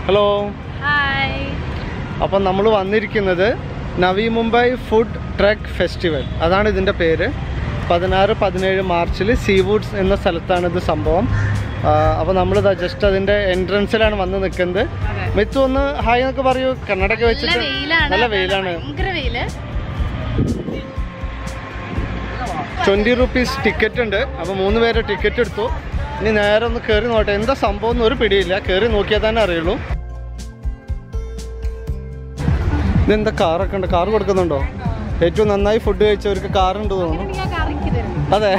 Hello hi അപ്പം നമ്മൾ വന്നിരിക്കുന്നത് Navi Mumbai food truck festival അതാണ് ഇതിൻ്റെ പേര് പതിനാറ് പതിനേഴ് മാർച്ചിൽ സീവുഡ്സ് എന്ന സ്ഥലത്താണ് ഇത് സംഭവം അപ്പോൾ നമ്മളിതാ ജസ്റ്റ് അതിൻ്റെ എൻട്രൻസിലാണ് വന്ന് നിൽക്കുന്നത് മിത്തു ഒന്ന് ഹായ് എന്നൊക്കെ പറയൂ കണ്ണടയൊക്കെ നല്ല വെച്ചിട്ട് വെയിലാണ് നല്ല വെയിലാണ് ഭയങ്കര വെയില് ട്വൻറ്റി റുപ്പീസ് ടിക്കറ്റ് ഉണ്ട് അപ്പോൾ മൂന്ന് പേര് ടിക്കറ്റ് എടുത്തു ഇനി നേരെ ഒന്ന് കയറി നോട്ടെ എന്താ സംഭവം എന്ന് ഒരു പിടിയില്ല കയറി നോക്കിയാൽ തന്നെ അറിയുള്ളൂ ഇതെന്താ കാറൊക്കെ ഉണ്ട് കാർ കൊടുക്കുന്നുണ്ടോ ഏറ്റവും നന്നായി ഫുഡ് കഴിച്ചവർക്ക് കാറുണ്ട് തോന്നുന്നു എനിക്ക് ആ കറിക്ക് തരുന്നു അതെ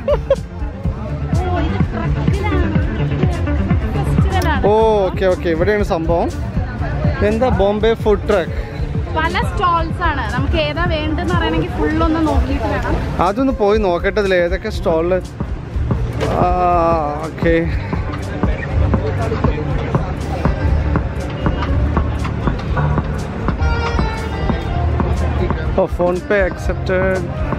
ഓ ഇത് ട്രക്കിലാണ് ഫെസ്റ്റിവലാണ് ഓ ഓക്കെ ഓക്കെ ഇവിടെയാണ് സംഭവം എന്താ ബോംബെ ഫുഡ് ട്രക്ക് പല സ്റ്റോൾസ് ആണ് നമുക്ക് ഏതാ വേണ്ടെന്ന് പറയണമെങ്കിൽ ഫുള്ളൊന്ന് നോക്കിയിട്ട് വേണം അതൊന്ന് പോയി നോക്കട്ടെ ഇതിൽ ഏതൊക്കെ സ്റ്റോളിൽ okay oh PhonePe accepted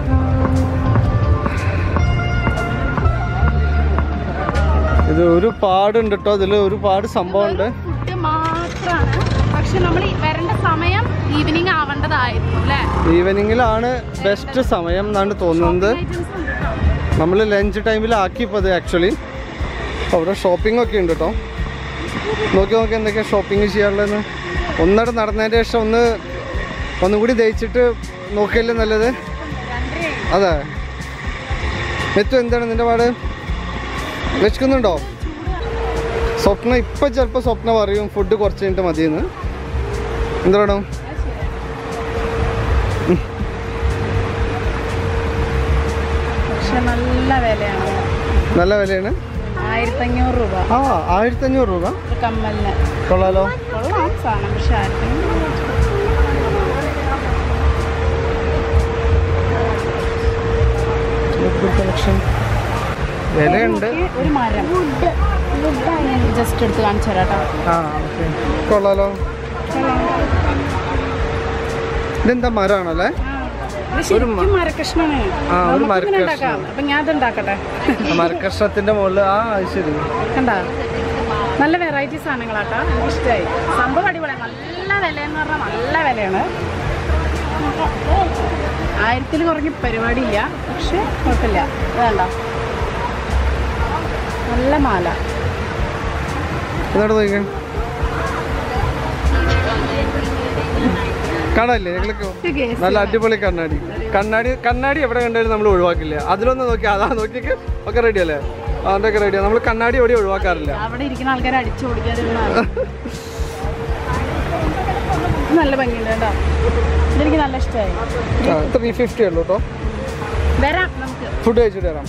ഇത് ഒരുപാടുണ്ട് കേട്ടോ ഇതിൽ ഒരുപാട് സംഭവമുണ്ട് ഫുഡ് മാത്രമാണ് പക്ഷെ നമ്മൾ വരേണ്ട സമയം ഈവനിങ് ആവേണ്ടതായിരുന്നു അല്ലേ ഈവനിങ്ങിലാണ് ബെസ്റ്റ് സമയം എന്നാണ് തോന്നുന്നത് ഐറ്റംസ് ഉണ്ട് കേട്ടോ. നമ്മൾ ലഞ്ച് ടൈമിലാക്കിയപ്പോൾ അത് ആക്ച്വലി അവിടെ ഷോപ്പിംഗ് ഒക്കെ ഉണ്ട് കേട്ടോ നോക്കി നോക്കി എന്തൊക്കെയാണ് ഷോപ്പിംഗ് ചെയ്യാനുള്ളതെന്ന് ഒന്നട നടന്നതിൻ്റെ ശേഷം ഒന്ന് ഒന്നും കൂടി ദഹിച്ചിട്ട് നോക്കിയല്ലേ നല്ലത് അതെ മെത്തു എന്താണ് നിന്റെ പാട് വിശക്കുന്നുണ്ടോ സ്വപ്ന ഇപ്പം ചിലപ്പോൾ സ്വപ്ന പറയും ഫുഡ് കുറച്ച് കഴിഞ്ഞിട്ട് മതിയെന്ന് എന്താണോ പക്ഷെ നല്ല വിലയാണ് നല്ല വിലയാണ് ആയിരത്തഞ്ഞൂറ് രൂപ ആ ആയിരത്തഞ്ഞൂറ് രൂപ ഒരു കമ്മലിന് കൊള്ളാലോ കൊള്ളാം സാധനം പക്ഷെ ആയിരത്തഞ്ഞൂറ് രൂപ കളക്ഷൻ വിലയുണ്ട് നോക്കി ഒരു മരം ജസ്റ്റ് എടുത്ത് കാണിച്ചു തരാം കേട്ടോ ആ ഓക്കെ കൊള്ളാലോ ഇതെന്താ മരമാണല്ലേ ഇത് ശരിക്കും മരക്കഷ്ണമാണ് ആ, ഒരു നമുക്കിങ്ങനെ മരക്കഷ്ണം. ഉണ്ടാക്കാം. അപ്പൊ ഞാൻ അത് ഉണ്ടാക്കട്ടെ മരക്കഷ്ണത്തിന്റെ മുകളിൽ ആ അത് ശരി കണ്ടാ നല്ല വെറൈറ്റി സാധനങ്ങളാട്ടാ എനിക്ക് ഇഷ്ടമായി സംഭവം അടിപൊളിയാണ് നല്ല വില എന്ന് പറഞ്ഞാൽ നല്ല വിലയാണ് ആയിരത്തിൽ കുറഞ്ഞ പരിപാടിയില്ല പക്ഷെ കുഴപ്പമില്ല വേണ്ട നല്ല മാല എന്നോട് നോക്കിക്കാൻ കാണാല്ലേ ഞങ്ങൾക്ക് നല്ല അടിപൊളി കണ്ണാടി കണ്ണാടി കണ്ണാടി എവിടെ കണ്ടാലും നമ്മൾ ഒഴിവാക്കില്ല അതിലൊന്ന് നോക്കി അതാ നോക്കിയൊക്കെ ഒക്കെ റെഡി അല്ലേ അതിൻ്റെ ഒക്കെ റെഡിയാണ് നമ്മൾ കണ്ണാടി എവിടെ ഒഴിവാക്കാറില്ല അവിടെ ഇരിക്കുന്ന ആൾക്കാരെ അടിച്ചു ഓടിക്കാതിരുന്നാണ് നല്ല ഭംഗിയുണ്ട് കേട്ടോ ഇതെനിക്ക് നല്ല ഇഷ്ടമായി ത്രീ ഫിഫ്റ്റി ഉള്ളൂ കേട്ടോ വരാം നമുക്ക് ഫുഡ് കഴിച്ചിട്ട് തരാം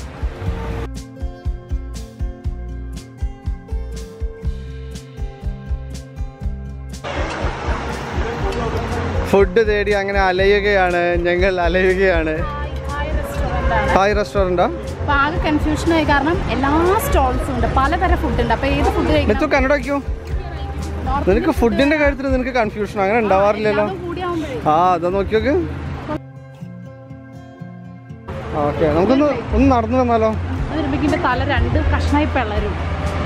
ഫുഡ് തേടി അങ്ങനെ അലയുകയാണ് ഞങ്ങൾ അലയുകയാണ് റെസ്റ്റോറൻ്റ് ആണ് ഹായ് റെസ്റ്റോറൻറ്റാ അപ്പൊ ആകെ കൺഫ്യൂഷൻ ആയി കാരണം എല്ലാ സ്റ്റോൾസും ഉണ്ട് പലതരം ഫുഡ് ഉണ്ട് അപ്പൊ ഏത് ഫുഡ് കഴിക്കണം മെത്തു കന്നഡ വയ്ക്കൂ നിനക്ക് ഫുഡിന്റെ കാര്യത്തിൽ നിനക്ക് കൺഫ്യൂഷൻ അങ്ങനെ ഉണ്ടാവാറില്ലല്ലോ അതും കൂടിയാവുമ്പോഴേ ആ അതാ നോക്കി നോക്ക് ഓക്കെ നമുക്കൊന്ന് ഒന്ന് നടന്നു വന്നാലോ അത് വരുമ്പോഴേക്കിന്റെ തല രണ്ട് കഷ്ണായി പിളരും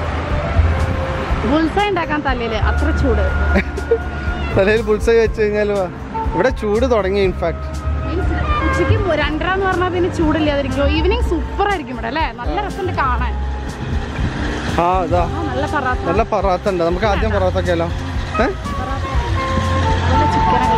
ബുൾസ ഉണ്ടാക്കാൻ തലയില് അത്ര ചൂട് തലയിൽ പുൾസൈ വെച്ച് കഴിഞ്ഞാൽ ഇവിടെ ചൂട് തുടങ്ങി ഇൻഫാക്ട് മീൻസ് ഉച്ചയ്ക്ക് രണ്ടര എന്ന് പറഞ്ഞാൽ പിന്നെ ചൂടില്ലാതിരിക്കുമോ ഈവനിങ് സൂപ്പർ ആയിരിക്കും ഇവിടെ അല്ലേ നല്ല രസമുണ്ട് കാണാൻ ആ ഇതാ ആ നല്ല പറാത്ത നല്ല പറാത്ത ഉണ്ട് നമുക്ക് ആദ്യം പറാത്ത ഒക്കെ അല്ലോ ഏ നല്ല ചിക്കനൊക്കെ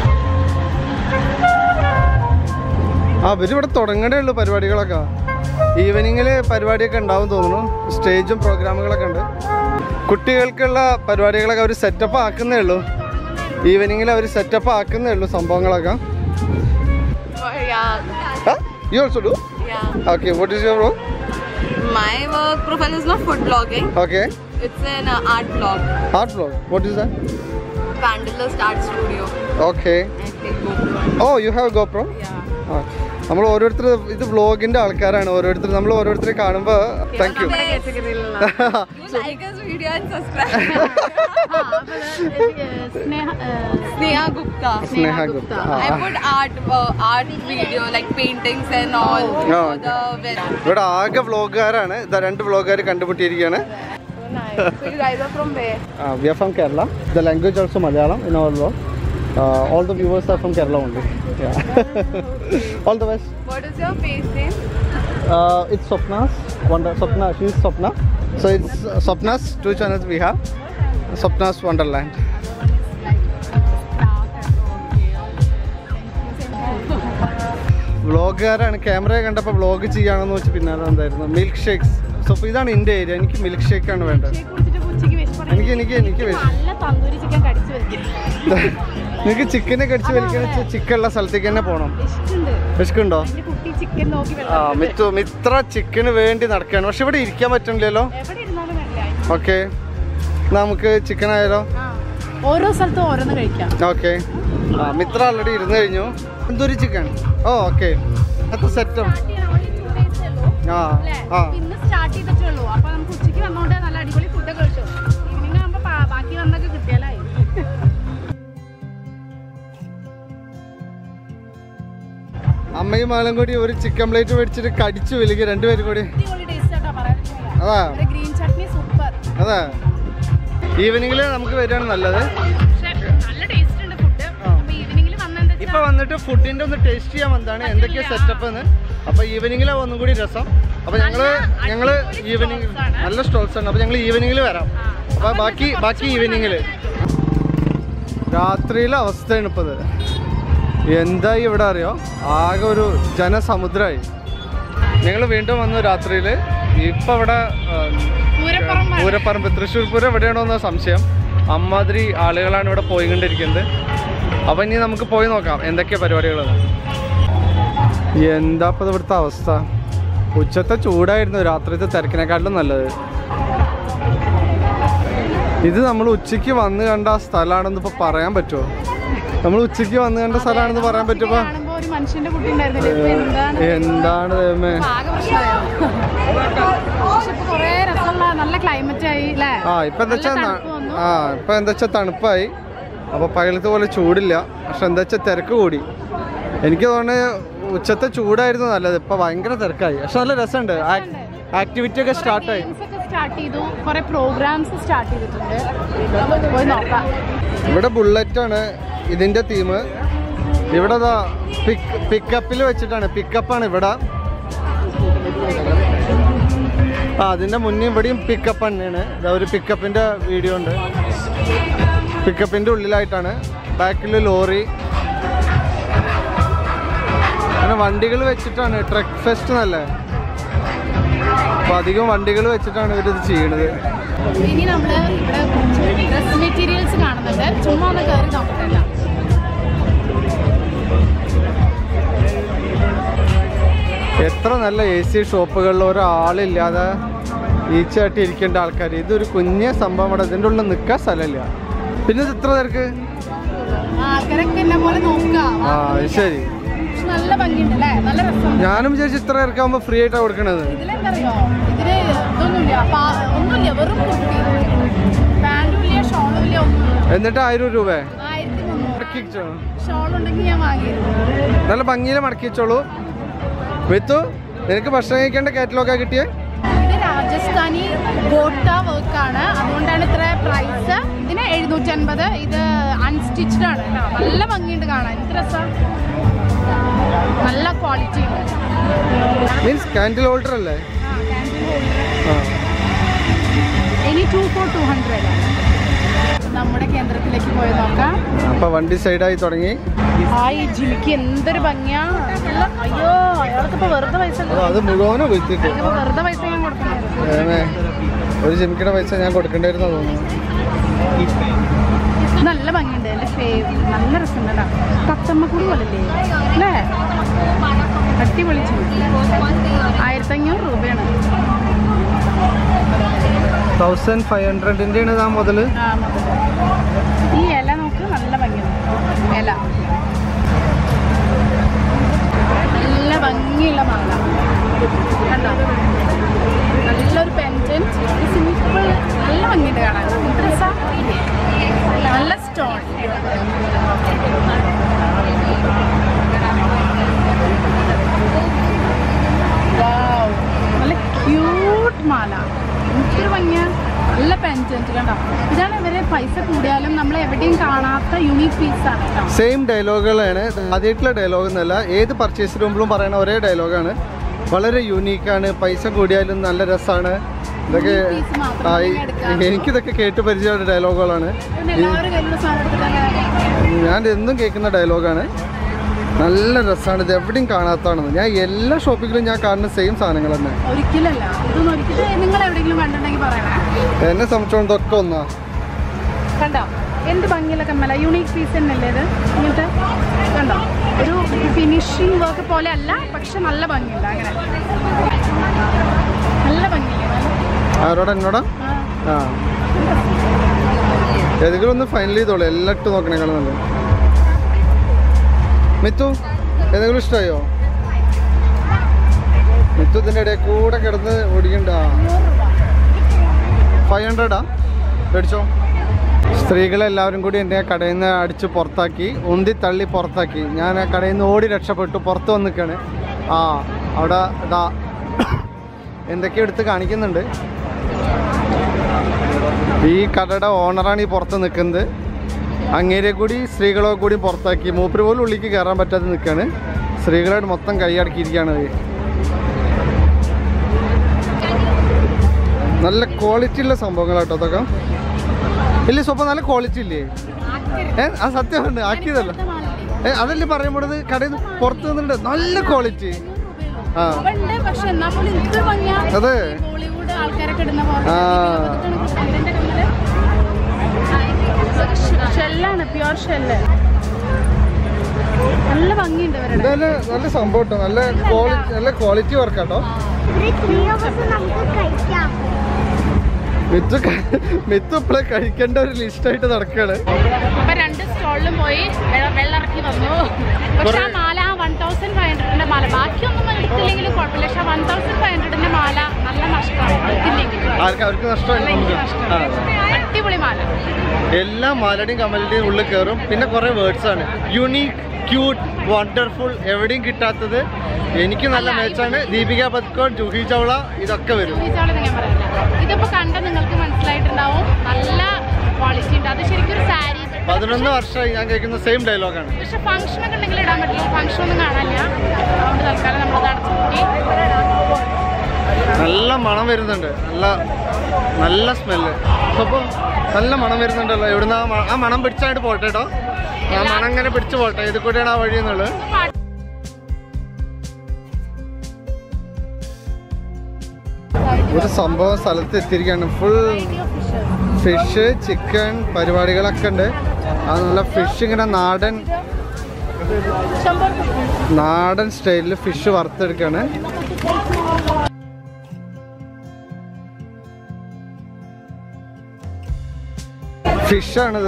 ആ ഇവര് ഇവിടെ തുടങ്ങണേ ഉള്ളൂ പരിപാടികളൊക്കെ ഈവനിങ്ങിൽ പരിപാടിയൊക്കെ ഉണ്ടാവും തോന്നുന്നു സ്റ്റേജും പ്രോഗ്രാമുകളൊക്കെ ഉണ്ട് കുട്ടികൾക്കുള്ള പരിപാടികളൊക്കെ അവർ സെറ്റപ്പ് ആക്കുന്നേ ഉള്ളൂ ഈവനിങ്ങിൽ അവർ സെറ്റപ്പ് ആക്കുന്നേ ഉള്ളൂ സംഭവങ്ങളൊക്കെ Yeah, you also do yeah. Okay what is your role My work profile is not food blogging. Okay It's an uh, art blog. Art blog what is that Vandalist Art Studio. ഓക്കെ I take GoPro. Oh you have GoPro Yeah. ആ നമ്മൾ ഓരോരുത്തർ ഇത് വ്ളോഗിന്റെ ആൾക്കാരാണ് ഓരോരുത്തർ നമ്മൾ ഓരോരുത്തരെ കാണുമ്പോൾ thank you You like this video and subscribe. Sneha Sneha Gupta. Sneha Gupta I put art, uh, art video like paintings and all. Oh, for the web. ഇവിടെ ആകെ വ്ളോഗുകാരാണ് ഇതാ രണ്ട് വ്ളോഗുകാർ കണ്ടുപിട്ടിയിരിക്കുകയാണ് nice. So you guys are from where? Uh, we are from Kerala. The language also Malayalam in our vlog. Uh, all the viewers are from Kerala only. Yeah. all the best. What is your face name? Uh, it's Swapna's. Wonder Swapna. She's Swapna. So it's uh, Swapna's two channels we have. Swapna's Wonderland. വ്ളോഗുകാരാണ് camera കണ്ടപ്പോൾ vlog ചെയ്യാണെന്ന് വെച്ച് പിന്നാലെ എന്തായിരുന്നു milk shakes so അപ്പോൾ ഇതാണ് എൻ്റെ area എനിക്ക് മിൽക്ക് ഷേക്ക് ആണ് വേണ്ടത് എനിക്ക് എനിക്ക് എനിക്ക് വിശ- നല്ല തന്തൂരി ചിക്കൻ കടിച്ചു വെക്കും നിങ്ങൾക്ക് ചിക്കനെ കടിച്ച് വലിക്കുന്ന ചിക്കൻ ഉള്ള സ്ഥലത്തേക്ക് തന്നെ പോകണം ഇഷ്ടമുണ്ട് വിശക്കുണ്ടോ എന്റെ കുട്ടി ചിക്കൻ നോക്കി ആ വെള്ളം മിത്തു മിത്ര ചിക്കന് വേണ്ടി നടക്കുകയാണ് പക്ഷെ ഇവിടെ ഇരിക്കാൻ പറ്റണില്ലല്ലോ എവിടെ ഇരുന്നാലും വേണ്ടില്ല ഓക്കെ നമുക്ക് ചിക്കൻ ആയാലോ ആ ഓരോ സ്ഥലത്തും ഓരോന്ന് കഴിക്കാം ഓക്കെ ആ മിത്ര ഓൾറെഡി ഇരുന്ന് കഴിഞ്ഞു എന്തൊരു ചിക്കൻ ഓ ഓക്കെ അത് സെറ്റും ആ ആ ഇന്ന് സ്റ്റാർട്ട് ചെയ്തിട്ടേ ഉള്ളൂ അപ്പൊ നമുക്ക് ഉച്ചയ്ക്ക് വന്നോണ്ട് നല്ല അടിപൊളി ഫുഡൊക്കെ കഴിച്ചു ഈവനിങ് ആകുമ്പോ ബാ- ബാക്കി വന്നൊക്കെ കിട്ടിയാലായി അമ്മയും മകളും കൂടി ഒരു ചിക്കൻ പ്ലേറ്റ് മേടിച്ചിട്ട് കടിച്ചു വലിക്കുക രണ്ടുപേരും കൂടി അടിപൊളി ടേസ്റ്റ് ആട്ടോ പറയാൻ അതാ ഗ്രീൻ ചട്നി സൂപ്പർ അതാ ഈവനിങ്ങിൽ നമുക്ക് വരികയാണ് നല്ലത് പക്ഷെ നല്ല ടേസ്റ്റ് ഉണ്ട് ഫുഡ് അപ്പൊ ഈവനിങ്ങിൽ വന്നെന്താ ഇപ്പൊ വന്നിട്ട് ഫുഡിന്റെ ഒന്ന് ടേസ്റ്റ് ചെയ്യാൻ വന്നതാണ് എന്തൊക്കെയാ സെറ്റപ്പ് എന്ന് അപ്പൊ ഈവനിങ്ങിലെ ഒന്നും കൂടി രസം അപ്പൊ ഞങ്ങള് നല്ല ഞങ്ങള് അടിപൊളി ഈവനിങ് stalls ആണ്. നല്ല സ്റ്റോൾസ് ആണ് അപ്പൊ ഞങ്ങൾ ഈവനിങ്ങിൽ വരാം അപ്പൊ ബാക്കി ബാക്കി ഈവനിങ്ങില് രാത്രിയിലെ അവസ്ഥയാണ് ഇപ്പത് എന്തായി ഇവിടെ അറിയോ ആകെ ഒരു ജനസമുദ്രമായി ഞങ്ങൾ വീണ്ടും വന്നു രാത്രിയിൽ ഇപ്പൊ ഇവിടെ ഉം, പൂരപ്പുറം പൂരപ്പറമ്പ് തൃശ്ശൂർ പൂരം എവിടെയാണോ എന്ന സംശയം അമ്മാതിരി ആളുകളാണ് ഇവിടെ പോയിക്കൊണ്ടിരിക്കുന്നത് അപ്പൊ ഇനി നമുക്ക് പോയി നോക്കാം എന്തൊക്കെ പരിപാടികൾ എന്താ ഇപ്പൊ ഇവിടുത്തെ അവസ്ഥ ഉച്ചത്തെ ചൂടായിരുന്നു രാത്രിത്തെ തിരക്കിനെക്കാട്ടിലും നല്ലത് ഇത് നമ്മൾ ഉച്ചയ്ക്ക് വന്ന് കണ്ട സ്ഥലമാണെന്ന് ഇപ്പൊ പറയാൻ പറ്റുമോ നമ്മൾ ഉച്ചയ്ക്ക് വന്ന് കണ്ട സ്ഥലമാണെന്ന് പറയാൻ പറ്റുമോ കാണുമ്പോ ഒരു മനുഷ്യന്റെ കുട്ടി ഉണ്ടായിരുന്നില്ല ഇപ്പൊ എന്താണ് എന്താണ് ദൈവമേ ആകെ പ്രശ്നമായോ പക്ഷെ ഇപ്പൊ കൊറേ രസമുള്ള നല്ല ക്ലൈമറ്റ് ആയി അല്ലേ ആ ഇപ്പൊ എന്താ വെച്ചാ നല്ല ന- തണുപ്പ് വന്നു. ആ ഇപ്പൊ എന്താ വെച്ചാ തണുപ്പായി അപ്പൊ പകലത്തെ പോലെ ചൂടില്ല പക്ഷെ എന്താ വെച്ചാ തിരക്ക് കൂടി എനിക്ക് തോന്നുന്നത് ഉച്ചത്തെ ചൂടായിരുന്നു നല്ലത് ഇപ്പൊ ഭയങ്കര തിരക്കായി പക്ഷെ നല്ല രസമുണ്ട് ആക്ടിവിറ്റി ഒക്കെ സ്റ്റാർട്ടായി ഗെയിംസ് ഒക്കെ സ്റ്റാർട്ട് ചെയ്തു കുറെ പ്രോഗ്രാംസ് സ്റ്റാർട്ട് ചെയ്തിട്ടുണ്ട് നമുക്ക് പോയി നോക്കാം ഇവിടെ ബുള്ളറ്റ് ആണ് ഇതിന്റെ തീം ഇവിടെ പിക്ക് പിക്കപ്പിൽ വെച്ചിട്ടാണ് പിക്കപ്പാണ് ഇവിടെ ആ അതിന്റെ മുന്നേ ഇവിടെയും പിക്കപ്പ് തന്നെയാണ് ഇതാ ഒരു പിക്കപ്പിന്റെ വീഡിയോ ഉണ്ട് പിക്കപ്പിന്റെ ഉള്ളിലായിട്ടാണ് ബാക്കിൽ ലോറി അങ്ങനെ വണ്ടികൾ വെച്ചിട്ടാണ് ട്രക്ക് ഫെസ്റ്റ് എന്നല്ലേ അപ്പൊ അധികം വണ്ടികൾ വെച്ചിട്ടാണ് ഇവരിത് ചെയ്യണത് ഇനി നമ്മള് ഇവിടെ കുറച്ച് ഡ്രസ് മെറ്റീരിയൽസ് കാണുന്നുണ്ട് ചുമ്മാ ഒന്ന് കയറി നോക്കട്ടല്ല എത്ര നല്ല എ സി ഷോപ്പുകളിൽ ഒരാളില്ലാതെ ഈച്ചയായിട്ട് ഇരിക്കേണ്ട ആൾക്കാർ ഇതൊരു കുഞ്ഞ സംഭവം ഇവിടെ ഇതിൻ്റെ ഉള്ളിൽ നിൽക്കാൻ സ്ഥലമില്ല പിന്നെ ഇത് ഇത്ര തിരക്ക് ആൾക്കാരൊക്കെ എന്നെ പോലെ നോക്കാം ആ അത് ശരി പക്ഷെ നല്ല ഭംഗിയുണ്ട് അല്ലേ നല്ല രസമുണ്ട് ഞാനും വിചാരിച്ചു ഇത്ര തിരക്കാകുമ്പോൾ ഫ്രീ ആയിട്ടാണ് കൊടുക്കണത് ഇതിലെന്തറിയോ ഇതില് ഇതൊന്നുമില്ല പാ- ഒന്നുമില്ല വെറും കുർത്തി പാൻറ്റും ഇല്ല ഷോളും ഇല്ല ഒന്നും എന്നിട്ട് ആയിരം രൂപ ആയിരത്തി മുന്നൂറ് മടക്കിച്ചോ ഷോൾ ഉണ്ടെങ്കിൽ ഞാൻ വാങ്ങിയിരുന്നു നല്ല ഭംഗിയിൽ മടക്കിച്ചോളൂ വിത്തു നിനക്ക് ഭക്ഷണം കഴിക്കേണ്ട കാറ്റലോഗാ കിട്ടിയേ ഇത് രാജസ്ഥാനി ഗോട്ട വർക്കാണ് അതുകൊണ്ടാണ് ഇത്ര പ്രൈസ് ഇതിന് എഴുന്നൂറ്റി അൻപത് ഇത് അൺസ്റ്റിച്ച്ഡ് ആണ് കേട്ടോ നല്ല ഭംഗിയുണ്ട് കാണാൻ എന്ത് രസം നല്ല ക്വാളിറ്റി ഉണ്ട് മീൻസ് കാൻഡിൽ ഹോൾഡർ അല്ലേ ആ, candle holder. ആ ഇനി ടു ഫോർ ടു ഹൺഡ്രഡ് നമ്മുടെ കേന്ദ്രത്തിലേക്ക് പോയി നോക്കാം അപ്പൊ വണ്ടി സൈഡായി തുടങ്ങി ഹായ് ജിമിക്ക് എന്തൊരു ഭംഗിയാ നല്ല- അയ്യോ അയാൾക്ക് ഇപ്പൊ വെറുതെ പൈസ അത് അത് മുഴുവനും വിറ്റിട്ട് അയാൾക്ക് വെറുതെ പൈസ ഞാൻ കൊടുക്കണം ഏമേ ഒരു ജിമിക്കിയുടെ പൈസ ഞാൻ കൊടുക്കേണ്ടായിരുന്നു തോന്നുന്നു നല്ല ഭംഗിയുണ്ട് എന്റെ ഫേവ് നല്ല രസമുണ്ടല്ലോ തത്തമ്മക്കുടി പോലല്ലേ അല്ലേ അടിപൊളി ജിമിക്ക് ആയിരത്തഞ്ഞൂറ് രൂപയാണ് തൗസൻഡ് ഫൈവ് ഹൺഡ്രഡിൻ്റെ ആണ് ഇതാ മുതൽ ആ, മുതല്. ഈ ഇല നോക്ക് നല്ല ഭംഗിയുണ്ട് ഇല നല്ല ഭംഗിയുള്ള മാല കണ്ടോ നല്ലൊരു പെൻറ്റൻറ്റ് സിമ്പിൾ നല്ല ഭംഗിയുണ്ട് കാണാൻ എന്ത് രസാ? നല്ല സ്റ്റോൺ നല്ല ക്യൂട്ട് മാല എന്തൊരു ഭംഗിയാ നല്ല ആണെങ്കിലും നമ്മൾ എവിടെയും കാണാത്ത യുണീക് പീസ് ആണ് കേട്ടോ സെയിം ഡയലോഗുകളാണ് ആദ്യമായിട്ടുള്ള ഡയലോഗ് എന്നല്ല ഏത് പർച്ചേസ് ചെയ്യുമ്പോഴും പറയുന്ന ഒരേ ഡയലോഗാണ് വളരെ യൂണീക്കാണ് പൈസ കൂടിയാലും നല്ല രസമാണ് ഇതൊക്കെ Unique piece മാത്രം ആ, നിങ്ങൾ എടുക്കാറുള്ളൂ. എനിക്കിതൊക്കെ കേട്ട് പരിചയമുള്ള ഡയലോഗുകളാണ് പിന്നെ എല്ലാവരും കയ്യിലുള്ള സാധനം എടുത്തിട്ട് അങ്ങനെ ഞാൻ എന്നും കേൾക്കുന്ന ഡയലോഗാണ് നല്ല രസമാണ് ഇത് എവിടെയും കാണാത്തതാണെന്ന് ഞാൻ എല്ലാ ഷോപ്പിങ്ങിലും ഞാൻ കാണുന്ന സെയിം സാധനങ്ങൾ തന്നെ ഒരിക്കലല്ല ഇതൊന്നും ഒരിക്കലും നിങ്ങൾ എവിടെയെങ്കിലും കണ്ടിട്ടുണ്ടെങ്കിൽ പറയണേ എന്നെ സംബന്ധിച്ചോളം ഇതൊക്കെ ഒന്നാ കണ്ടോ എന്ത് ഭംഗിയുള്ള കമ്മല യൂണീക് പീസ് തന്നെയല്ലേ ഇത് ഇങ്ങനത്തെ കണ്ടോ ഒരു ഫിനിഷിംഗ് വർക്ക് പോലെ അല്ല പക്ഷെ നല്ല ഭംഗിയുണ്ട് അങ്ങനെ നല്ല ഭംഗിയില്ലേ ആരോടാ എന്നോടാ ആ. ആ ഏതെങ്കിലും ഒന്ന് ഫൈനൽ ചെയ്തോളൂ എല്ലാം ഇട്ട് നോക്കണേക്കാളും നല്ലത് മിത്തു ഏതെങ്കിലും ഇഷ്ടമായോ മിത്തു ഇതിൻ്റെ ഇടയിൽ കൂടെ കിടന്ന് ഓടിക്കണ്ട ഫൈവ് ഹൺഡ്രഡാ മേടിച്ചോ സ്ത്രീകളെല്ലാവരും കൂടി എൻ്റെ കടയിൽ നിന്ന് അടിച്ച് പുറത്താക്കി ഉന്തി തള്ളി പുറത്താക്കി ഞാൻ ആ കടയിൽ നിന്ന് ഓടി രക്ഷപ്പെട്ടു പുറത്ത് വന്ന് നിൽക്കുകയാണ് ആ അവിടെ ഇതാ എന്തൊക്കെയോ എടുത്ത് കാണിക്കുന്നുണ്ട് ഈ കടയുടെ ഓണറാണ് ഈ പുറത്ത് നിൽക്കുന്നത് അങ്ങേരെ കൂടി സ്ത്രീകളെ കൂടി പുറത്താക്കി മൂപ്പര് പോലും ഉള്ളിലേക്ക് കയറാൻ പറ്റാതെ നിൽക്കുകയാണ് സ്ത്രീകളായിട്ട് മൊത്തം കൈയടക്കിയിരിക്കുകയാണ് ഇത്. നല്ല ക്വാളിറ്റി ഉള്ള സംഭവങ്ങളാട്ടോ അതൊക്കെ ഇല്ല സ്വപ്പം നല്ല ക്വാളിറ്റി ഇല്ലേ ഏ ആ സത്യമുണ്ട് ആക്കിയതല്ല ഏ അതല്ലേ പറയുമ്പോഴത് കടയിൽ നിന്ന് പുറത്ത് നിന്നിട്ട് നല്ല ക്വാളിറ്റി ആ ഉണ്ട് പക്ഷെ എന്നാ പോലും എന്ത് ഭംഗിയാ അതെ ബോളിവുഡ് ആൾക്കാരൊക്കെ ഇടുന്ന പോലെ ആ. ഇതിന്റെ കമ്മല് ഷെല്ലാണ് പ്യുവർ ഷെല്ല് നല്ല ഭംഗിയുണ്ട് ഇവരുടെ ഇതല്ല നല്ല സംഭവം കേട്ടോ നല്ല ക്വാളിറ്റി നല്ല ക്വാളിറ്റി വർക്കാട്ടോ മിത്തു ക- മിത്തു ഇപ്പോഴെ കഴിക്കേണ്ട ഒരു ലിസ്റ്റായിട്ട് നടക്കുകയാണ് അപ്പൊ രണ്ട് സ്റ്റോളിലും പോയി വെള്ളം വെള്ളിറക്കി വന്നു പക്ഷെ ആ മാല വൺ തൗസൻഡ് ഫൈവ് ഹൺഡ്രഡിന്റെ മാല ബാക്കിയൊന്നും എടുത്തില്ലെങ്കിലും കുഴപ്പമില്ല പക്ഷെ വൺ തൗസൻഡ് ഫൈവ് ഹൺഡ്രഡിന്റെ മാല നല്ല നഷ്ടമാണ് എടുത്തില്ലെങ്കിൽ ആർക്ക് അവർക്ക് നഷ്ടമായി ഭയങ്കര നമുക്ക് ആ നഷ്ടമാണ് അടിപൊളി മാല എല്ലാ മാലയുടെയും കമലിന്റെയും ഉള്ളിൽ കയറും പിന്നെ കുറെ വേർഡ്സ് ആണ് യുണീക്ക് ക്യൂട്ട് വണ്ടർഫുൾ എവിടെയും കിട്ടാത്തത് എനിക്ക് നല്ല മാച്ചാണ് ദീപിക പത്കോൺ ജൂഹി ചൗള ഇതൊക്കെ വരും ചോദിച്ചാളെന്ന് ഞാൻ പറയില്ല ഇതിപ്പോ കണ്ട നിങ്ങൾക്ക് മനസ്സിലായിട്ടുണ്ടാവും നല്ല ക്വാളിറ്റി ഉണ്ട് അത് ശരിക്കും ഒരു സാരി പതിനൊന്ന് വർഷമായി ഞാൻ കേൾക്കുന്ന സെയിം ഡയലോഗാണ് പക്ഷെ ഫംഗ്ഷൻ ഒക്കെ ഉണ്ടെങ്കിൽ ഇടാൻ പറ്റില്ല ഫംഗ്ഷൻ ഒന്നും കാണാനില്ല അതുകൊണ്ട് തൽക്കാലം നമ്മളത് അടച്ചുകൂട്ടി നല്ല മണം വരുന്നുണ്ട് നല്ല നല്ല സ്മെല്ല് അപ്പോൾ നല്ല മണം വരുന്നുണ്ടല്ലോ ഇവിടുന്ന് ആ മ- ആ മണം പിടിച്ചായിട്ട് പോട്ടെ കേട്ടോ ആ മണം ഇങ്ങനെ പിടിച്ചു പോട്ടെ ഇത് കൂടെയാണ് ആ വഴി എന്നുള്ളത് ഒരു സംഭവം സ്ഥലത്ത് എത്തിയിരിക്കുകയാണ് ഫുൾ ഫിഷ് ചിക്കൻ പരിപാടികളൊക്കെ ഉണ്ട് ആ നല്ല ഫിഷ് ഇങ്ങനെ നാടൻ നാടൻ സ്റ്റൈലിൽ ഫിഷ് വറുത്തെടുക്കാണ് ഫിഷാണിത്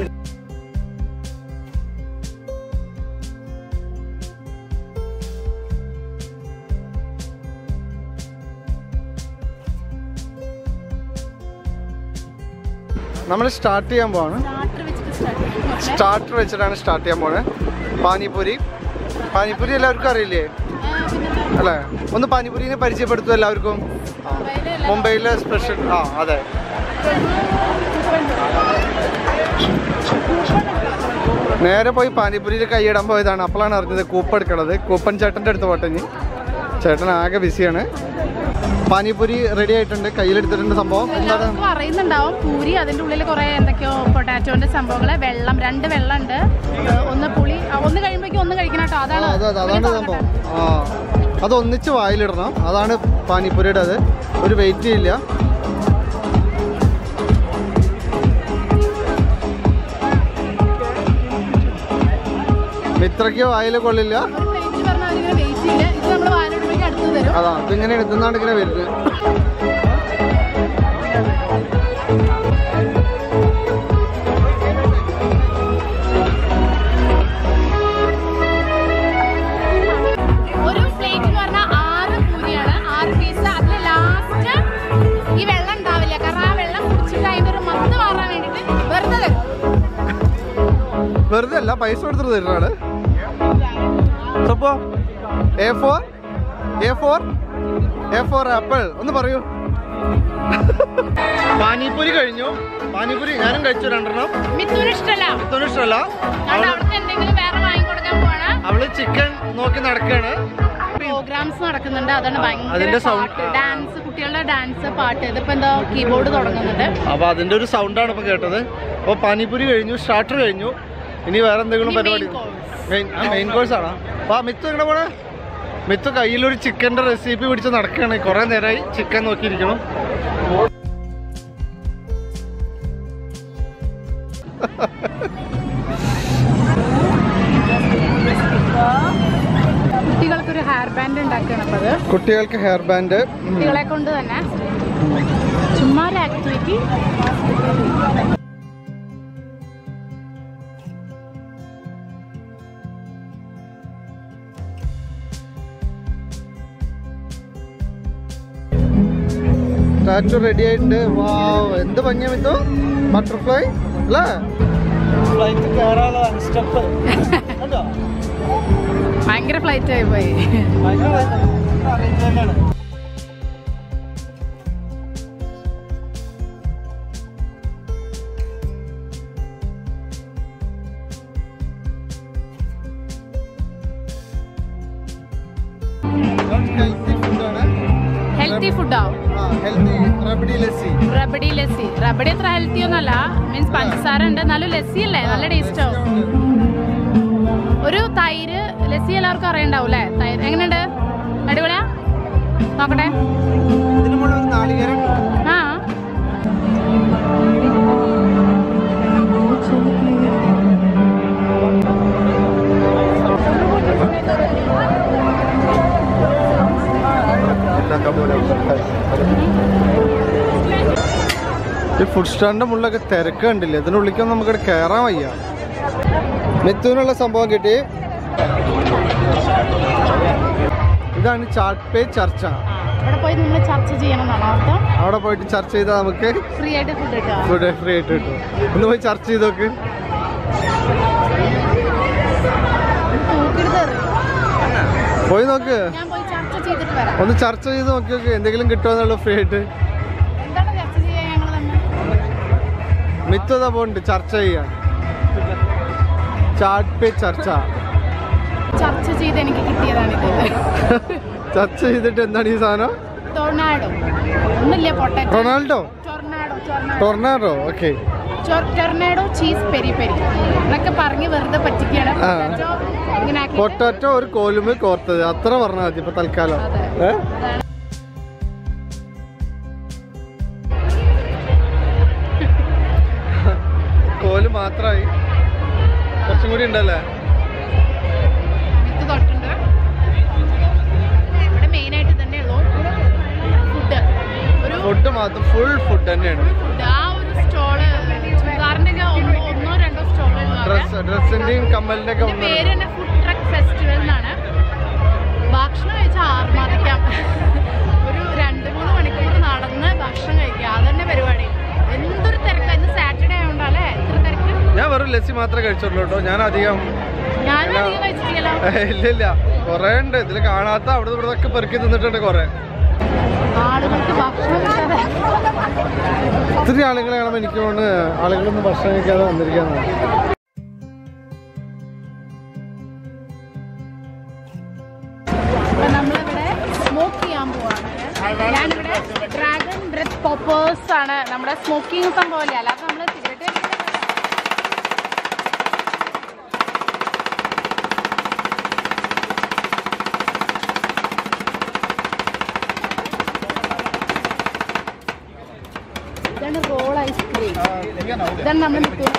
നമ്മൾ സ്റ്റാർട്ട് ചെയ്യാൻ പോവാണ് സ്റ്റാർട്ടർ വെച്ചിട്ട് സ്റ്റാർട്ട് ചെയ്യും സ്റ്റാർട്ടർ വെച്ചിട്ടാണ് സ്റ്റാർട്ട് ചെയ്യാൻ പോണേ പാനിപൂരി പാനിപൂരി എല്ലാവർക്കും അറിയില്ലേ അല്ലേ ഒന്ന് പാനിപൂരിനെ പരിചയപ്പെടുത്തും എല്ലാവർക്കും ആ. മുംബൈയിലെ സ്പെഷ്യൽ ആ അതെ നേരെ പോയി പാനിപൂരിയിൽ കൈയിടാൻ പോയതാണ് അപ്പോഴാണ് അറിഞ്ഞത് കൂപ്പൺ എടുക്കണത് കൂപ്പൺ ചേട്ടൻ്റെ അടുത്ത് പോട്ടെ ഇനി ചേട്ടൻ ആകെ ബിസിയാണ് പാനിപൂരി റെഡി ആയിട്ടുണ്ട് കയ്യിലെടുത്തിട്ടുണ്ട് സംഭവം എന്താണ് എല്ലാവർക്കും അറിയുന്നുണ്ടാവും പൂരി അതിന്റെ ഉള്ളിൽ കുറെ എന്തൊക്കെയോ പൊട്ടാറ്റോന്റെ സംഭവങ്ങള് വെള്ളം രണ്ട് വെള്ളം ഉണ്ട് ഒന്ന് പുളി ആ, ഒന്ന് കഴിയുമ്പോഴേക്കും ഒന്ന് കഴിക്കണം കേട്ടോ ആ, അതാണ് അതെ അതെ അതാണ് സംഭവം ആ അത് ഒന്നിച്ച് വായിലിടണം അതാണ് പാനിപ്പൂരിയുടെ അത് ഒരു വെയിറ്റ് ഇല്ല മിത്രയ്ക്ക് വായിൽ കൊള്ളില്ല ഒരു പ്ലേറ്റ് പറഞ്ഞാൽ അതിങ്ങനെ വെയിറ്റ് ഇല്ല ഇത് നമ്മൾ വായിലിടുമ്പോഴേക്കും അടുത്ത് തരും അതാ അപ്പൊ ഇങ്ങനെ എടുത്തുന്നാണ് ഇങ്ങനെ വരുന്നത് ഒരു പ്ലേറ്റ് എന്ന് പറഞ്ഞാൽ ആറ് പൂരിയാണ് ആറ് പീസ് അതിൽ ലാസ്റ്റ് ഈ വെള്ളം ഉണ്ടാവില്ല കാരണം ആ വെള്ളം കുടിച്ചിട്ട് അതിന്റെ ഒരു മത്ത് മാറാൻ വേണ്ടിട്ട് വെറുതെ തരും വെറുതെ അല്ല പൈസ കൊടുത്തിട്ട് തരുന്നതാണ് അപ്പോ A four A four A four apple ഒന്ന് പറയൂ പാനിപൂരി കഴിഞ്ഞു പാനിപൂരി ഞാനും കഴിച്ചു രണ്ടെണ്ണം മിഥുന് ഇഷ്ടമല്ല ഇതൊന്നും ഇഷ്ടമല്ല അതുകൊണ്ട് അവള് അവിടുത്തെ എന്തെങ്കിലും വേറെ വാങ്ങിക്കൊടുക്കാൻ പോവാണ് അവള് ചിക്കൻ നോക്കി നടക്കാണ് പ്രോഗ്രാംസ് നടക്കുന്നുണ്ട് അതാണ് ഭയങ്കര അതിന്റെ sound- പാട്ട് ഡാൻസ് കുട്ടികളുടെ ഡാൻസ് പാട്ട് ഇതിപ്പോ എന്താ കീബോർഡ് തുടങ്ങുന്നുണ്ട് അപ്പൊ അതിന്റെ ഒരു സൗണ്ടാണ് ഇപ്പൊ കേട്ടത് അപ്പൊ പാനിപൂരി കഴിഞ്ഞു സ്റ്റാർട്ടർ കഴിഞ്ഞു ഇനി വേറെ എന്തെങ്കിലും ഇനി പരിപാടി main course. മെയിൻ ആ മെയിൻ കോഴ്സ് ആണോ അപ്പൊ മിത്തു എങ്ങനെ പോണേ മിത്തു കയ്യിലൊരു ചിക്കന്റെ റെസിപ്പി പിടിച്ച് നടക്കുകയാണ് കുറെ നേരമായി ചിക്കൻ നോക്കിയിരിക്കണം കുട്ടികൾക്കൊരു ഹെയർ ബാൻഡ് ഉണ്ടാക്കണം അപ്പൊ അത് കുട്ടികൾക്ക് ഹെയർ ബാൻഡ് കുട്ടികളെ കൊണ്ട് തന്നെ ചുമ്മാ ഒരു ആക്ടിവിറ്റി ടാറ്റു റെഡി ആയിട്ടുണ്ട് വാവ് എന്ത് ഭംഗിയാ മിത്തു ബട്ടർഫ്ലൈ അല്ലേ ഫ്ലൈറ്റ് കയറാനുള്ള സ്റ്റെപ്പ് ഭയങ്കര ഫ്ലൈറ്റ് ആയി പോയി ഹെൽത്തി ഫുഡാണ് ഹെൽത്തി ഫുഡാവും ഹെൽത്തി റബഡി ലസ്സി റബഡി ലസ്സി റബഡി അത്ര ഹെൽത്തി ഒന്നല്ല മീൻസ് പഞ്ചസാര ഉണ്ട് എന്നാലും ലസ്സി അല്ലേ നല്ല ടേസ്റ്റ് ആവും ഒരു തൈര് ലസ്സി എല്ലാവർക്കും അറിയണ്ടാവും അല്ലേ തൈര് എങ്ങനെയുണ്ട് അടിപൊളിയാ നോക്കട്ടെ ഇതിന് മുകളിൽ ഒരു നാളികേരം ആ ഈ ഫുഡ് സ്റ്റാൻഡിന്റെ മുകളിലൊക്കെ തിരക്ക് കണ്ടില്ലേ ഇതിനുള്ളിലേക്കൊന്നും നമുക്കിവിടെ കയറാൻ വയ്യ മിത്തുവിനുള്ള സംഭവം കിട്ടി ഇതാണ് ചാട്ട് പേ ചർച്ച ഇവിടെ പോയി നിങ്ങൾ ചർച്ച ചെയ്യണം എന്നാണ് അർത്ഥം അവിടെ പോയിട്ട് ചർച്ച ചെയ്താൽ നമുക്ക് ഫ്രീ ആയിട്ട് ഫുഡ് കിട്ടുക ഫുഡ് ഫ്രീ ആയിട്ട് കിട്ടും ഒന്ന് പോയി ചർച്ച ചെയ്ത് നോക്ക് നോക്കിയിട്ട് തരും. പോയി നോക്ക് ഞാൻ പോയി ചർച്ച ചെയ്തിട്ട് വരാം ഒന്ന് ചർച്ച ചെയ്ത് നോക്കി നോക്ക് എന്തെങ്കിലും കിട്ടുമെന്നുള്ള ഫ്രീ ആയിട്ട് എന്താണ് ചർച്ച ചെയ്യാൻ ഞങ്ങൾ തന്നെ മിത്തത പോണ്ട് ചർച്ച ചെയ്യാൻ ചാട്ട് പേ ചർച്ച ചർച്ച ചെയ്ത് എനിക്ക് കിട്ടിയതാണിത് ചർച്ച ചെയ്തിട്ട് എന്താണ് ഈ സാധനം ടൊർണാഡോ ഒന്നുമില്ല potato Ronaldo tornado tornado tornado okay tornado cheese peri peri എന്നൊക്കെ പറഞ്ഞ് വെറുതെ പറ്റിക്കാണ് ആ. പൊട്ടാറ്റോ ഇങ്ങനെ ആക്കിയിട്ട് പൊട്ടാറ്റോ ഒരു കോലുമേ കോർത്തത് അത്ര പറഞ്ഞാൽ മതി ഇപ്പൊ തൽക്കാലം അതെ. ഏ അതാണ്. കോല് മാത്രമായി കുറച്ചും കൂടി ഉണ്ടല്ലേ ഇത് തൊട്ടുണ്ട് ഇവിടെ മെയിൻ ആയിട്ട് തന്നെ ഉള്ളൂ ഫുഡ് ഒരു ഫുഡ് മാത്രം ഫുൾ ഫുഡ് തന്നെയാണ് ഫുഡ് ആ ഒരു സ്റ്റോള് ചുരിദാറിന്റെ ഒക്കെ ഒന്നോ ഒന്നോ രണ്ടോ സ്റ്റോള് ഡ്രസ് ഡ്രസ്സിന്റെയും കമ്മലിന്റെ ഒക്കെ ഇതിന്റെ പേര് തന്നെ ഫുഡ് ട്രക്ക് ഫെസ്റ്റിവൽ എന്നാണ് ഭക്ഷണം കഴിച്ചാൽ ആർമാറിക്കാം ഒരു രണ്ട് മൂന്ന് മണിക്കൂർ നടന്ന് ഭക്ഷണം കഴിക്കുക അതന്നെ പരിപാടി എന്തൊരു തിരക്കാ ഇന്ന് സാറ്റർഡേ ആയതുകൊണ്ടല്ലേ ഇത്ര തിരക്ക് ഞാൻ വെറും ലസ്സി മാത്രമേ കഴിച്ചുള്ളൂ കേട്ടോ ഞാൻ അധികം ഞാനും അധികം കഴിച്ചിട്ടില്ലല്ലോ ഇല്ല ഇല്ല കൊറേ ഉണ്ട് ഇതിൽ കാണാത്ത അവിടെ ഇവിടെ ഒക്കെ പെറുക്കി തിന്നിട്ടുണ്ട് കൊറേ ആളുകൾക്ക് ഭക്ഷണം കിട്ടാതെ ഒത്തിരി ആളുകളെ കാണുമ്പോൾ എനിക്ക് തോന്നുന്നു ആളുകളൊന്നും ഭക്ഷണം കഴിക്കാതെ വന്നിരിക്കാന്നാണ് അപ്പൊ നമ്മളിവിടെ സ്മോക്ക് ചെയ്യാൻ പോവാണ് ഞാനിവിടെ ഡ്രാഗൺ ബ്രെത്ത് പോപ്പേഴ്സ് ആണ് നമ്മുടെ സ്മോക്കിംഗ് സംഭവമല്ലേ അല്ലാതെ നമ്മൾ സിഗരറ്റ് ഇതാണ് റോൾ ഐസ്ക്രീം ഇതാണ് നമ്മൾ നിൽക്കുന്നത്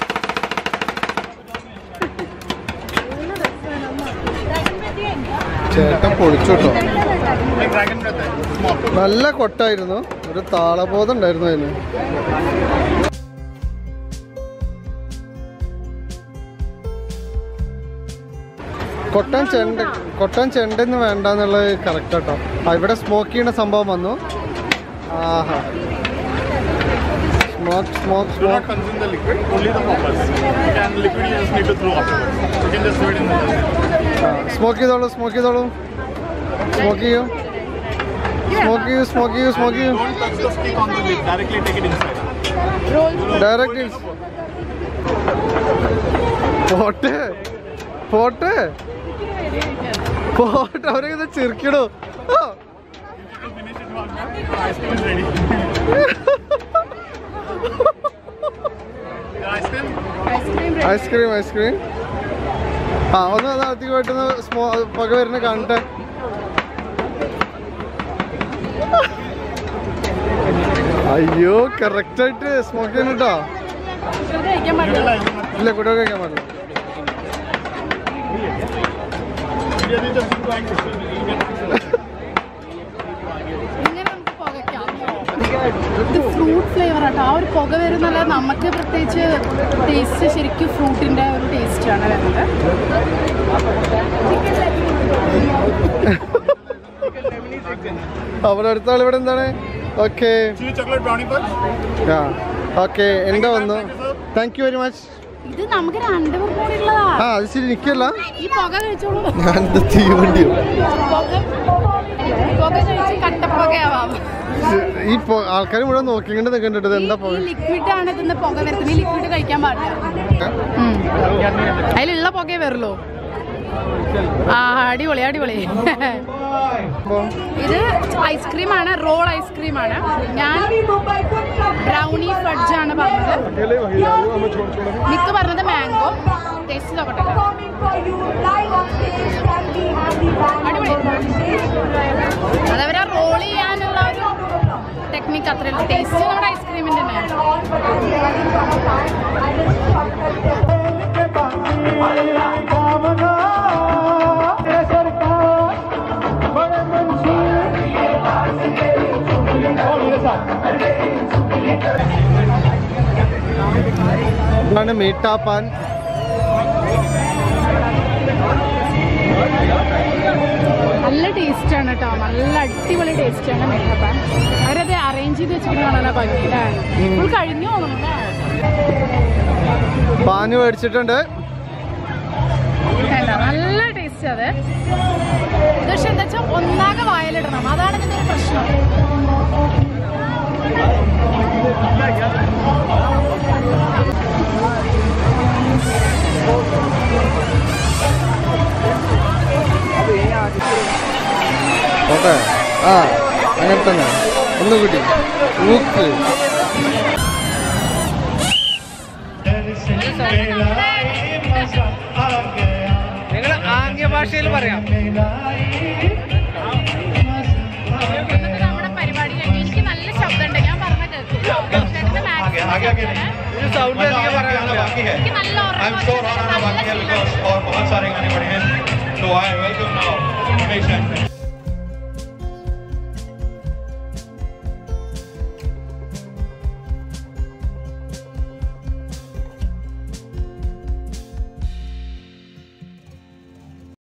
ചേട്ടൻ പൊളിച്ചു കേട്ടോ നല്ല കൊട്ടായിരുന്നു ഒരു താളബോധം ഉണ്ടായിരുന്നു അതിന് കൊട്ടാൻ ചെണ്ട കൊട്ടാൻ ചെണ്ടെന്ന് വേണ്ടെന്നുള്ളത് കറക്റ്റ് കേട്ടോ ആ ഇവിടെ സ്മോക്ക് ചെയ്യുന്ന സംഭവം വന്നു ആഹാ smoke smoke Do not smoke consume the liquid, only the poppers. You can liquid you just need to throw afterwards. You can just throw it in the dustbin. Smoke ചെയ്തോളൂ smoke ചെയ്തോളൂ smoke ചെയ്യൂ smoke you smoke you smoke you Don't touch the stick on the lid. Directly take it inside. Direct പോട്ടെ പോട്ടെ പോട്ടെ അവരെ ചിരിക്കണോ ആ To finish it one more. Ice cream is ready. The ice cream. Ice cream ice cream ആ ഒന്ന് ഒന്ന് അധികം പോയിട്ടൊന്ന് സ്മോ പുക വരുന്ന കാണട്ടെ അയ്യോ കറക്റ്റ് ആയിട്ട് സ്മോക്ക് ചെയ്യുന്നുട്ടോ ഇത് കഴിക്കാൻ പാടില്ല ഇല്ല കുട്ടികൾ കഴിക്കാൻ പാടില്ല Yeah, they just do like this. You get ഇങ്ങനെ നമുക്ക് പുകയ്ക്കാം ഇത് ഫ്രൂട്ട് ഫ്ലേവർ ആട്ടോ ആ ഒരു പുക വരുന്നല്ല നമുക്ക് പ്രത്യേകിച്ച് ടേസ്റ്റ് ശരിക്കും ഫ്രൂട്ടിന്റെ ഒരു ടേസ്റ്റ് ആണ് വരുന്നത് അവിടെ അടുത്ത ആൾ ഇവിടെ എന്താണ് okay chili chocolate brownie punch. ആ ഓക്കെ എന്താ വന്നു താങ്ക് യു വെരി മച്ച് ഇത് നമുക്ക് രണ്ടുപേർ കൂടി ഉള്ളതാ ആ അത് ശരി നിൽക്കല്ല ഈ പുക കഴിച്ചോളൂ ഞാൻ എന്താ തീവണ്ടിയോ പുക പുക കഴിച്ച് കട്ടപ്പുകയാവാം ഈ ആൾക്കാർ മുഴുവൻ നോക്കിക്കൊണ്ട് നിൽക്കണ്ടത് എന്താ ഈ പോയി ലിക്വിഡ് ആണ് ഇതിന്ന് പുക വരുന്നത് ഈ ലിക്വിഡ് കഴിക്കാൻ പാടില്ല അതിലുള്ള പുകയെ വരുള്ളൂ ആ അടിപൊളി അടിപൊളി ഇത് ഐസ്ക്രീം ആണ് റോൾ ഐസ്ക്രീം ആണ് ഞാൻ ബ്രൗണി ഫഡ്ജ് ആണ് പറഞ്ഞത് മിക്ക പറഞ്ഞത് മാംഗോ ടേസ്റ്റ് നോക്കട്ടെ അടിപൊളി അതവരെ റോൾ ചെയ്യാനുള്ള ഒരു ടെക്നിക്ക് അത്രേ ഉള്ളൂ ടേസ്റ്റ് നമ്മുടെ ഐസ്ക്രീമിന്റെ തന്നെയാണ് ഇതാണ് മീട്ടാപ്പാൻ നല്ല ടേസ്റ്റ് ആണ് കേട്ടോ നല്ല അടിപൊളി ടേസ്റ്റ് ആണ് മേക്കപ്പാൻ അവരത് അറേഞ്ച് ചെയ്ത് വെച്ചിട്ടാണല്ലോ ഭംഗി അല്ലേ ഫുൾ കഴിഞ്ഞു തോന്നുന്നു പാന് മേടിച്ചിട്ടുണ്ട് വേണ്ട നല്ല ടേസ്റ്റ് അത് ഇത് പക്ഷെ എന്താ വെച്ചാൽ ഒന്നാകെ വായലിടണം അതാണ് ഇതിന്റെ ഒരു പ്രശ്നം ഓക്കെ ആ അങ്ങനെ തന്നെ ഒന്നുകൂടി ഊക്ക് നിങ്ങൾ ആംഗ്യ ഭാഷയിൽ പറയാം ഇന്നത്തെ നമ്മുടെ പരിപാടി കഴിഞ്ഞു എനിക്ക് നല്ല ശബ്ദമുണ്ട് ഞാൻ പറഞ്ഞ കേൾക്കും ചേട്ടന്റെ maximum ഒരു സൗണ്ട് അധികം പറയാനില്ല എനിക്ക് നല്ല I'm ഉറക്കം so വന്നിട്ട് honored നല്ല about here ശീലമുണ്ട്. because और बहुत सारे गाने बने हैं तो आई वेलकम नाउ रमेश